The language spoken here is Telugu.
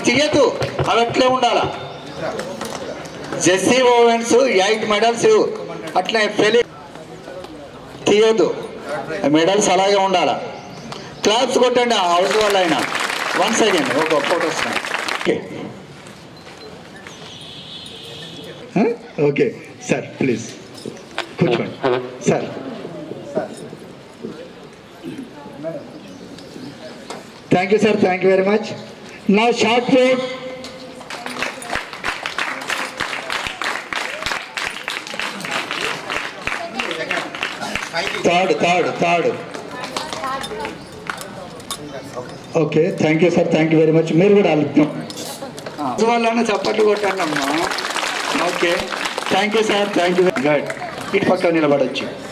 తీయద్దు అవి అట్లే ఉండాలా జెస్సీ ఓవెన్స్ ఎయిట్ మెడల్స్ అట్లే ఫెలి తీయద్దు మెడల్స్ అలాగే ఉండాలా క్లాప్స్ కొట్టండి ఆ హౌస్ వాళ్ళు అయినా వన్ సెకండ్ ఒక photo okay okay sir please కూర్చోండి sir thank you sir thank you very much నా short for third third third okay thank you sir thank you very much మీరు కూడా అలుగుతాం హౌస్ వాళ్ళైనా చప్పట్లు కొట్టండి అమ్మా okay thank you sir thank you good ఇటు పక్క నిలబడొచ్చు